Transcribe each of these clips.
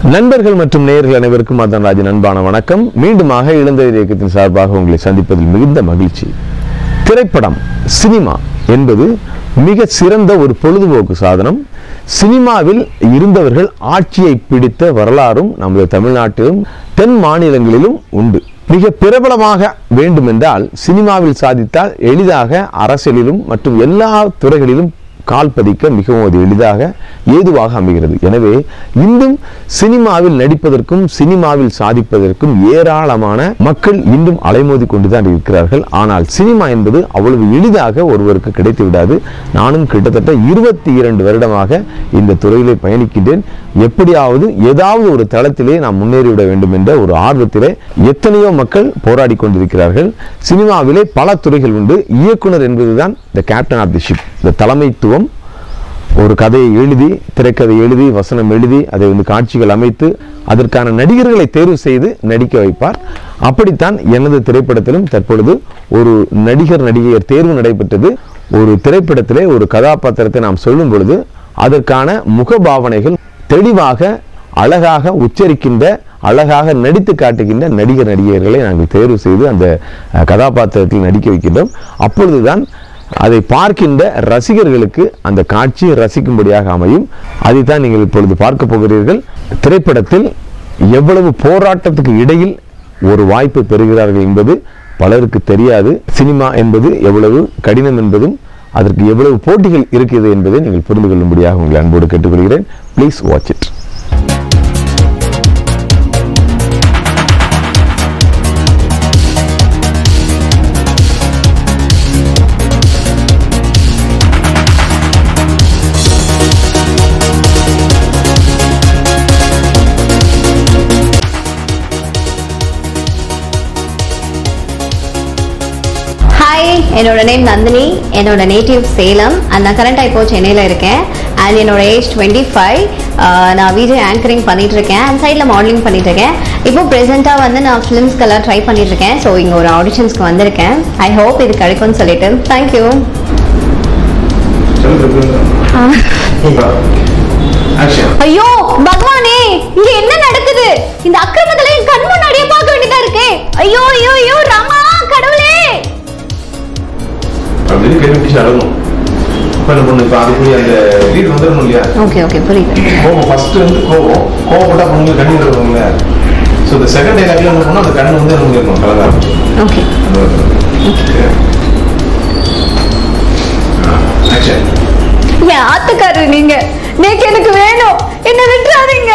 நண்பர்கள் மற்றும் நேயர்கள் அனைவருக்கும் மதன் ராஜன் அன்பான வணக்கம் மீண்டுமாக இளந்தவர் இயக்கத்தின் சார்பாக உங்களை சந்திப்பதில் மிகுந்த மகிழ்ச்சி திரைப்படம் சினிமா என்பது மிக சிறந்த ஒரு பொழுதுபோக்கு சாதனம் சினிமாவில் இருந்தவர்கள் ஆட்சியை பிடித்த வரலாறும் நமது தமிழ்நாட்டிலும் தென் மாநிலங்களிலும் உண்டு மிக பிரபலமாக வேண்டுமென்றால் சினிமாவில் சாதித்தால் எளிதாக அரசியலிலும் மற்றும் எல்லா துறைகளிலும் கால் பதிக்க மிகவும் அது எளிதாக ஏதுவாக அமைகிறது எனவே இன்றும் சினிமாவில் நடிப்பதற்கும் சினிமாவில் சாதிப்பதற்கும் ஏராளமான மக்கள் இன்றும் அலைமோதி கொண்டுதான் இருக்கிறார்கள் ஆனால் சினிமா என்பது அவ்வளவு எளிதாக ஒருவருக்கு கிடைத்து விடாது நானும் கிட்டத்தட்ட இருபத்தி இரண்டு வருடமாக இந்த துறையிலே பயணிக்கின்றேன் எப்படியாவது ஏதாவது ஒரு தளத்திலே நாம் முன்னேறிவிட வேண்டும் என்ற ஒரு ஆர்வத்திலே எத்தனையோ மக்கள் போராடி கொண்டிருக்கிறார்கள் சினிமாவிலே பல துறைகள் உண்டு இயக்குனர் என்பதுதான் the captain of the ship இந்த தலைமைத்துவம் ஒரு கதையை எழுதி திரைக்கதை எழுதி வசனம் எழுதி அதை வந்து காட்சிகள் அமைத்து அதற்கான நடிகர்களை தேர்வு செய்து நடிக்க வைப்பார் அப்படித்தான் எனது திரைப்படத்திலும் தற்பொழுது ஒரு நடிகர் நடிகையர் தேர்வு நடைபெற்றது ஒரு திரைப்படத்திலே ஒரு கதாபாத்திரத்தை நாம் சொல்லும் பொழுது அதற்கான முகபாவனைகள் தெளிவாக அழகாக உச்சரிக்கின்ற அழகாக நடித்து காட்டுகின்ற நடிகர் நடிகையர்களை நாங்கள் தேர்வு செய்து அந்த அஹ், கதாபாத்திரத்தில் நடிக்க வைக்கின்றோம் அப்பொழுதுதான் அதை பார்க்கின்ற ரசிகர்களுக்கு அந்த காட்சி ரசிக்கும்படியாக அமையும் அதைத்தான் நீங்கள் இப்பொழுது பார்க்க போகிறீர்கள் திரைப்படத்தில் எவ்வளவு போராட்டத்துக்கு இடையில் ஒரு வாய்ப்பு பெறுகிறார்கள் என்பது பலருக்கு தெரியாது சினிமா என்பது எவ்வளவு கடினம் என்பதும் அதற்கு எவ்வளவு போட்டிகள் இருக்கிறது என்பதை நீங்கள் புரிந்து கொள்ளும்படியாக உங்களை அன்போடு கேட்டுக்கொள்கிறேன் ப்ளீஸ் வாட்ச் இட் ஹாய் என்னோட நேம் நந்தினி என்னோட நேட்டிவ் சேலம் அண்ட் நான் கரண்டாக இப்போ சென்னையில் இருக்கேன் அண்ட் என்னோட ஏஜ் டுவெண்ட்டி ஃபைவ் நான் வீடியோ ஆங்கரிங் பண்ணிட்டு இருக்கேன் அண்ட் சைடில் மாடலிங் பண்ணிட்டு இருக்கேன் இப்போ ப்ரெசென்ட்டாக வந்து நான் ஃபிலிம்ஸ்க்கெல்லாம் ட்ரை பண்ணிட்டு இருக்கேன் ஸோ இங்கே ஒரு ஆடிஷன்ஸ்க்கு வந்திருக்கேன் ஐ ஹோப் இது கிடைக்கும்னு சொல்லிட்டு தேங்க்யூ ஆக்ஷன் ஐயோ பகவானே இங்க என்ன நடக்குது இந்த அக்கிரமத்துல என் கண் முன்னாடியே பார்க்க வேண்டியதா இருக்கே ஐயோ ஐயோ ஐயோ ராமா கடவுளே அப்படின்னு கை பிடிச்சு அழகும் இப்ப என்ன பண்ணு இப்ப அதுக்குரிய அந்த லீட் வந்துடணும் இல்லையா ஓகே ஓகே புரியுது கோபம் ஃபர்ஸ்ட் வந்து கோபம் கோவப்பட்டா பொண்ணுங்க கண்ணீர் வருவாங்கல்ல ஸோ இந்த செகண்ட் டைலாக்ல என்ன பண்ணணும் அந்த கண்ணு வந்து நமக்கு இருக்கணும் கலங்க ஆரம்பிச்சு ஓகே ஆக்ஷன் என் ஆத்துக்காரர் நீங்க நேக்கு எனக்கு வேணும் என்ன விட்டுறாதீங்க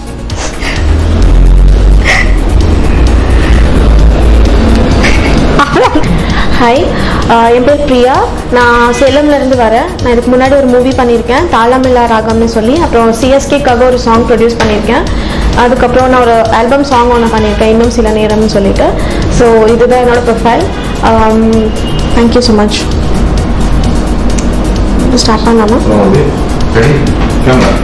ஹாய் என் பேர் பிரியா நான் சேலம்ல இருந்து வரேன் நான் இதுக்கு முன்னாடி ஒரு மூவி பண்ணியிருக்கேன் தாளமில்லா ராகம்னு சொல்லி அப்புறம் சிஎஸ்கேக்காக ஒரு சாங் ப்ரொடியூஸ் பண்ணியிருக்கேன் அதுக்கப்புறம் நான் ஒரு ஆல்பம் சாங் ஒன்று பண்ணியிருக்கேன் இன்னும் சில நேரம்னு சொல்லிட்டு ஸோ இதுதான் என்னோட profile thank you so much start பண்ணலாமா அப்புறம் வந்து ரெடி கேமரா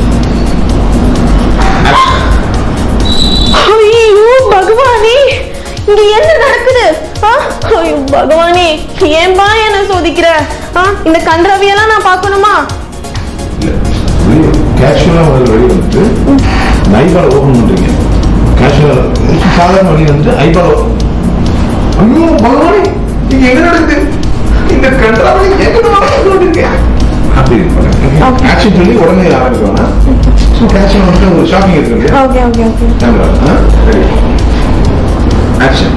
ஐயோ பகவானே இங்க என்ன நடக்குது ஆ? ஐயோ பகவானே ஏன்பா என்ன சோதிக்கிற ஆ? இந்த கன்றாவியெல்லாம் நான் பார்க்கணுமா இல்ல கேஷுவலா ஒரு வழி வந்துட்டு ஐபால் ஓபன் பண்றீங்க கேஷுவலா சாதாரண வழி வந்துட்டு ஐபால் ஐயோ பகவானே இங்க என்ன நடக்குது இந்த கண்டாவை எங்க நடக்குது அப்படி Okay. ஆக்ஷன் சொல்லி உடனே ஆரம்பிக்கணும் ஸோ கேஷுவல் வந்துட்டு ஒரு ஷாப்பிங் இருக்கு இல்லையா okay okay okay camera ready action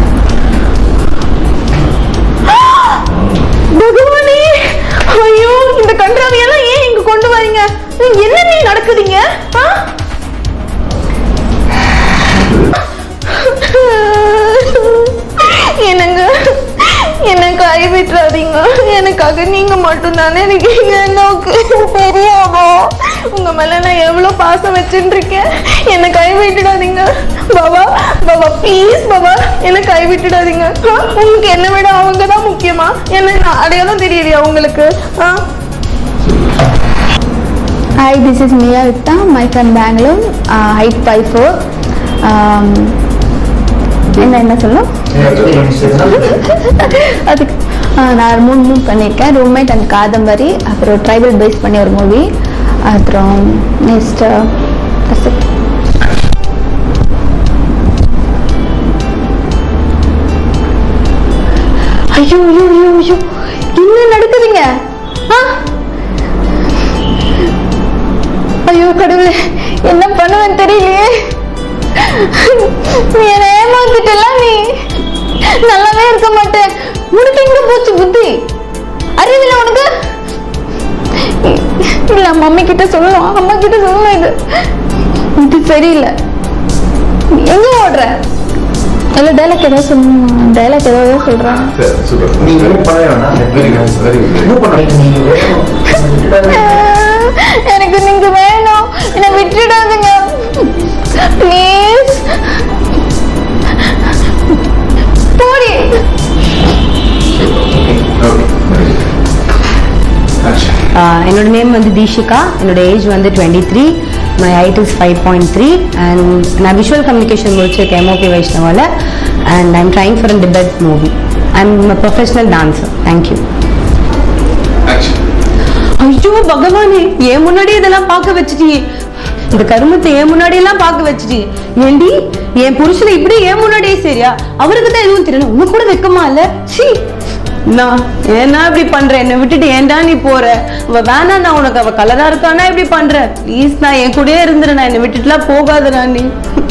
பகவானே ஐயோ இந்த கன்றாவியெல்லாம் ஏன் இங்க கொண்டு வரீங்க என்ன நீ நடக்குதுங்க ஆ? என்னங்க என்ன கை விட்டுறாதீங்க எனக்காக நீங்க மட்டும்தானே எனக்கு நோக்கு தெரியாதோ உங்க மேல நான் எவ்வளவு பாசம் வச்சுட்டு இருக்கேன் என்ன கை விட்டுடாதீங்க பாபா பாபா ப்ளீஸ் பாபா என்ன கை விட்டுடாதீங்க ஆ? உங்களுக்கு என்ன விட அவங்க தான் முக்கியமா என்ன நான் அடையாளம் தெரியலையா உங்களுக்கு ஆ Hi, this is Mia Vitta, my from Bangalore, uh, height 5'4". Um, என்ன என்ன சொல்லும் அதுக்கு ஆஹ் நான் ஒரு மூணு மூவ் பண்ணியிருக்கேன் ரூம்மேட் அண்ட் காதம்பரி அப்புறம் ட்ரைபல் பேஸ் பண்ணி ஒரு மூவி அப்புறம் நெக்ஸ்ட் ஐயோ ஐயோ ஐயோ ஐயோ என்ன நடக்குதுங்க ஆ? ஐயோ கடவுளே என்ன பண்ணுவேன்னு தெரியலையே நீ என்ன ஏமாத்திட்டல நீ நல்லாவே இருக்க மாட்டேன் உனக்கு எங்க போச்சு புத்தி அறிவில்லை உனக்கு இல்ல மம்மி கிட்ட சொல்லணும் அம்மா கிட்ட சொல்லணும் இது இது சரியில்லை எங்க ஓடுற இல்ல டைலாக் ஏதாவது சொல்லணும் டைலாக் ஏதாவது சொல்றேன் சரி சூப்பர் நீங்க ஒண்ணும் பண்ண வேணாம். வெரி குட் வெரி குட் என்ன பண்ண நீங்க எனக்கு நீங்க வேணும் என்ன விட்டுடாதுங்க ப்ளீஸ் போடி okay very good action ah என்னோட நேம் வந்து தீஷிகா என்னோட ஏஜ் வந்து twenty three my height is five point three and நான் விஷுவல் கம்யூனிகேஷன் முடிச்சிருக்கேன் எம்ஓபி வைஷ்ணவால and I'm trying for an debut movie I'm professional dancer thank you action ஐயோ பகவானே என் முன்னாடி இதெல்லாம் பார்க்க வச்சுட்டியே இந்த கருமத்தை என் முன்னாடி எல்லாம் பார்க்க வச்சுட்டியே ஏண்டி என் புருஷனை இப்படி என் முன்னாடியே சரியா அவருக்கு தான் எதுவும் தெரியல உனக்கு கூட வெக்கமா இல்ல சீ நான் ஏன்னா இப்படி பண்ற என்னை விட்டுட்டு ஏன்டா நீ போற அவ வேணா நான் உனக்கு அவ கலரா இருக்கானா இப்படி பண்ற ப்ளீஸ் நான் என் கூடயே இருந்துரு நான் என்னை விட்டுட்டுலாம் போகாதடா நீ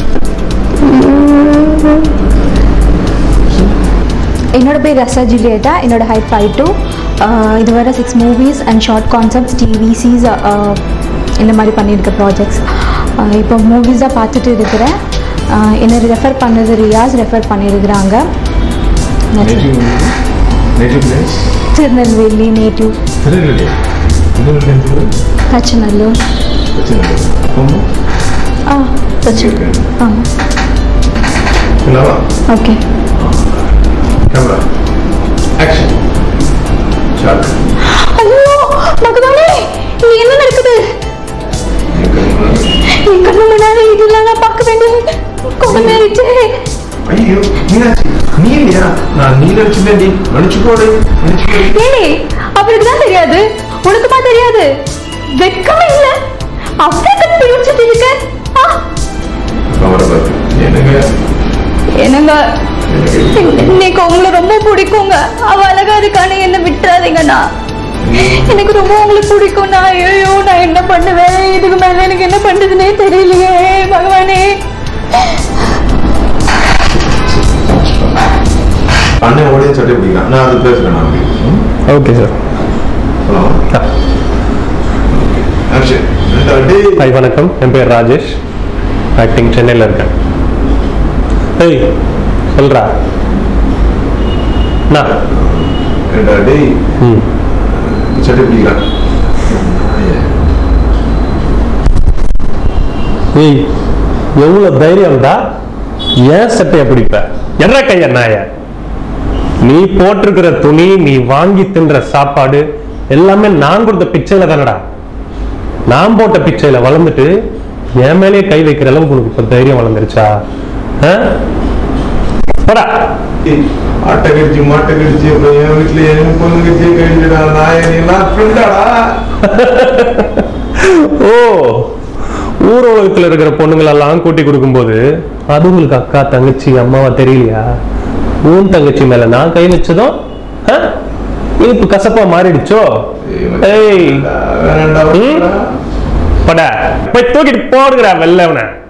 என்னோட பேர் ரசா ஜூலியட்டா என்னோட ஹைட் ஃபைவ் டூ இதுவரை six movies and short concepts TVCs இந்த மாதிரி பண்ணியிருக்க ப்ராஜெக்ட்ஸ் இப்போ மூவிஸ் தான் பார்த்துட்டு இருக்கிறேன் ஆஹ் என்னை ரெஃபர் பண்ணது ரியாஸ் ரெஃபர் பண்ணியிருக்கிறாங்க native native place Tirunelveli native Tirunelveli Tirunelveli எந்த ஊரு? தச்சநல்லூர் திருநெல்வேலி ஆமா ஆ தச்சநல்லூர் ஆமாம் என்னவா ஓகே கேமரா ஆக்ஷன் ஷார்ட் ஐயோ மகதானே இது என்ன நடக்குது என் கண்ணு முன்னாடி இதெல்லாம் நான் பார்க்க வேண்டிய கொடுமையாயிடுச்சு ஐயோ மீனாட்சி நீ இல்லையா நான் நீ நினைச்சுட்டேன்டி மன்னிச்சுக்கோடு மன்னிச்சுக்கோடு ஏய் அவருக்கு தான் தெரியாது உனக்குமா தெரியாது வெக்கமே இல்ல அப்படியே கட்டி யோசிச்சுட்டு இருக்க ஆ, அவரை பார்த்து என்னங்க என்னங்க எனக்கு இன்னைக்கு உங்களை ரொம்ப பிடிக்குங்க அவ அழகா இருக்கானு என்ன விட்டுறாதீங்கண்ணா எனக்கு ரொம்ப உங்களை பிடிக்கும்ண்ணா ஐயோ நான் என்ன பண்ணுவேன் இதுக்கு மேல எனக்கு என்ன பண்றதுனே தெரியலையே பகவானே அண்ணன் ஓடிய சட்டை பிடிக்கிறான் நான் அது பேசுறேன் நான் hmm? Okay sir hello action டேய் ஹாய் வணக்கம் என் பேர் ராஜேஷ் ஆக்டிங் சென்னையில் இருக்கேன் ஏய் சொல்றா நான் ஏண்டா டேய் ம் சட்டை பிடிக்கிறான் ஏய் எவ்வளோ தைரியம்டா ஏன் சட்டையை பிடிப்ப என்ன கைய நாய நீ போட்டிருக்கிற துணி நீ வாங்கி தின்ற சாப்பாடு எல்லாமே நான் கொடுத்த பிச்சையில தானடா நான் போட்ட பிச்சையில வளர்ந்துட்டு என் மேலேயே கை வைக்கிற அளவுக்கு உனக்கு இப்ப தைரியம் வளர்ந்துருச்சா ஆ? போடா ஏய், ஆட்டை கடிச்சு மாட்டை கடிச்சு அப்புறம் என் வீட்டுல என் பொண்ணு கடிச்சு கழிச்சுடா நான் எல்லாம் ஃப்ரெண்டாடா ஓ ஊர் உலகத்துல இருக்கிற பொண்ணுங்களெல்லாம் கூட்டி கொடுக்கும்போது அது உங்களுக்கு அக்கா தங்கச்சி அம்மாவா தெரியலையா உன் தங்கச்சி மேல நான் கை வச்சதும் ஆ? இனிப்பு கசப்பா மாறிடுச்சோ ஏய் வேணாண்டா ம்? பட போய் தூக்கிட்டு போடுகிறா வெள்ளவன